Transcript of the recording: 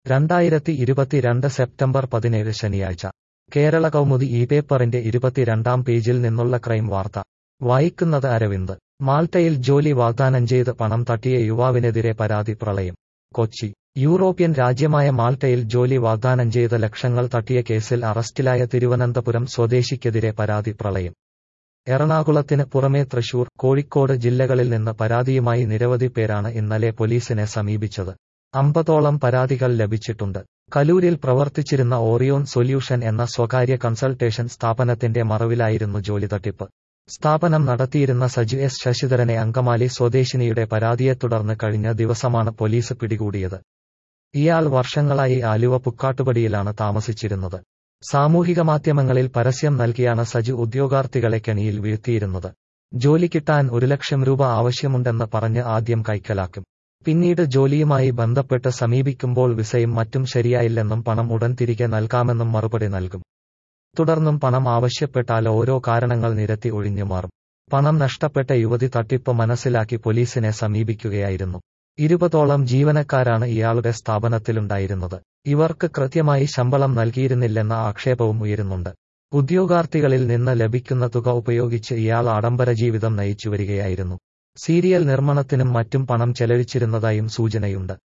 രണ്ടായിരത്തി ഇരുപത്തിരണ്ട് സെപ്റ്റംബർ പതിനേഴ് ശനിയാഴ്ച കേരള കൗമുദി ഈ പേപ്പറിന്റെ ഇരുപത്തിരണ്ടാം പേജിൽ നിന്നുള്ള ക്രൈം വാർത്ത വായിക്കുന്നത് അരവിന്ദ് മാൾട്ടയിൽ ജോലി വാഗ്ദാനം ചെയ്ത് പണം തട്ടിയ യുവാവിനെതിരെ പരാതി പ്രളയം കൊച്ചി യൂറോപ്യൻ രാജ്യമായ മാൾട്ടയിൽ ജോലി വാഗ്ദാനം ചെയ്ത് ലക്ഷങ്ങൾ തട്ടിയ കേസിൽ അറസ്റ്റിലായ തിരുവനന്തപുരം സ്വദേശിക്കെതിരെ പരാതി പ്രളയം എറണാകുളത്തിന് പുറമെ തൃശൂർ കോഴിക്കോട് ജില്ലകളിൽ നിന്ന് പരാതിയുമായി നിരവധി പേരാണ് ഇന്നലെ പോലീസിനെ സമീപിച്ചത് അമ്പതോളം പരാതികൾ ലഭിച്ചിട്ടുണ്ട് കലൂരിൽ പ്രവർത്തിച്ചിരുന്ന ഓറിയോൺ സൊല്യൂഷൻ എന്ന സ്വകാര്യ കൺസൾട്ടേഷൻ സ്ഥാപനത്തിന്റെ മറവിലായിരുന്നു ജോലി തട്ടിപ്പ് സ്ഥാപനം നടത്തിയിരുന്ന സജു എസ് ശശിധരനെ അങ്കമാലി സ്വദേശിനിയുടെ പരാതിയെ തുടർന്ന് കഴിഞ്ഞ ദിവസമാണ് പോലീസ് പിടികൂടിയത് ഇയാൾ വർഷങ്ങളായി ആലുവ പുക്കാട്ടുപടിയിലാണ് താമസിച്ചിരുന്നത് സാമൂഹിക മാധ്യമങ്ങളിൽ പരസ്യം നൽകിയാണ് സജു ഉദ്യോഗാർത്ഥികളെ കെണിയിൽ വീഴ്ത്തിയിരുന്നത് ജോലി കിട്ടാൻ ഒരു ലക്ഷം രൂപ ആവശ്യമുണ്ടെന്ന് പറഞ്ഞ് ആദ്യം കൈക്കലാക്കും പിന്നീട് ജോലിയുമായി ബന്ധപ്പെട്ട് സമീപിക്കുമ്പോൾ വിസയും മറ്റും ശരിയായില്ലെന്നും പണം ഉടൻ തിരികെ നൽകാമെന്നും മറുപടി നൽകും തുടർന്നും പണം ആവശ്യപ്പെട്ടാൽ ഓരോ കാരണങ്ങൾ നിരത്തി ഒഴിഞ്ഞുമാറും പണം നഷ്ടപ്പെട്ട യുവതി തട്ടിപ്പ് മനസ്സിലാക്കി പോലീസിനെ സമീപിക്കുകയായിരുന്നു ഇരുപതോളം ജീവനക്കാരാണ് ഇയാളുടെ സ്ഥാപനത്തിലുണ്ടായിരുന്നത് ഇവർക്ക് കൃത്യമായി ശമ്പളം നൽകിയിരുന്നില്ലെന്ന ആക്ഷേപവും ഉയരുന്നുണ്ട് ഉദ്യോഗാർത്ഥികളിൽ നിന്ന് ലഭിക്കുന്ന തുക ഉപയോഗിച്ച് ഇയാൾ ആഡംബര ജീവിതം നയിച്ചുവരികയായിരുന്നു സീരിയൽ നിർമ്മാണത്തിനും മറ്റും പണം ചെലവിച്ചിരുന്നതായും സൂചനയുണ്ട്